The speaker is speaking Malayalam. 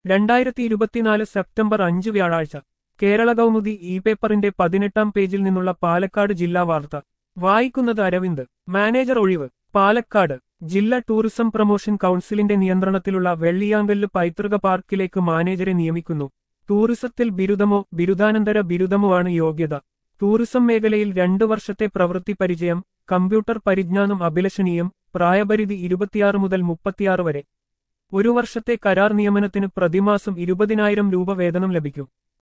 രണ്ടായിരത്തി ഇരുപത്തിനാല് സെപ്റ്റംബർ അഞ്ച് വ്യാഴാഴ്ച കേരള കൗമുദി ഇ പേപ്പറിന്റെ പതിനെട്ടാം പേജിൽ നിന്നുള്ള പാലക്കാട് ജില്ലാ വാർത്ത വായിക്കുന്നത് അരവിന്ദ് മാനേജർ ഒഴിവ് പാലക്കാട് ജില്ലാ ടൂറിസം പ്രൊമോഷൻ കൗൺസിലിന്റെ നിയന്ത്രണത്തിലുള്ള വെള്ളിയാങ്കല്ല് പൈതൃക പാർക്കിലേക്ക് മാനേജരെ നിയമിക്കുന്നു ടൂറിസത്തിൽ ബിരുദമോ ബിരുദാനന്തര ബിരുദമോ ആണ് യോഗ്യത ടൂറിസം മേഖലയിൽ രണ്ടു വർഷത്തെ പ്രവൃത്തി പരിചയം കമ്പ്യൂട്ടർ പരിജ്ഞാനം അഭിലഷണീയം പ്രായപരിധി ഇരുപത്തിയാറ് മുതൽ മുപ്പത്തിയാറ് വരെ ഒരു വർഷത്തെ കരാർ നിയമനത്തിന് പ്രതിമാസം ഇരുപതിനായിരം രൂപ വേതനം ലഭിക്കും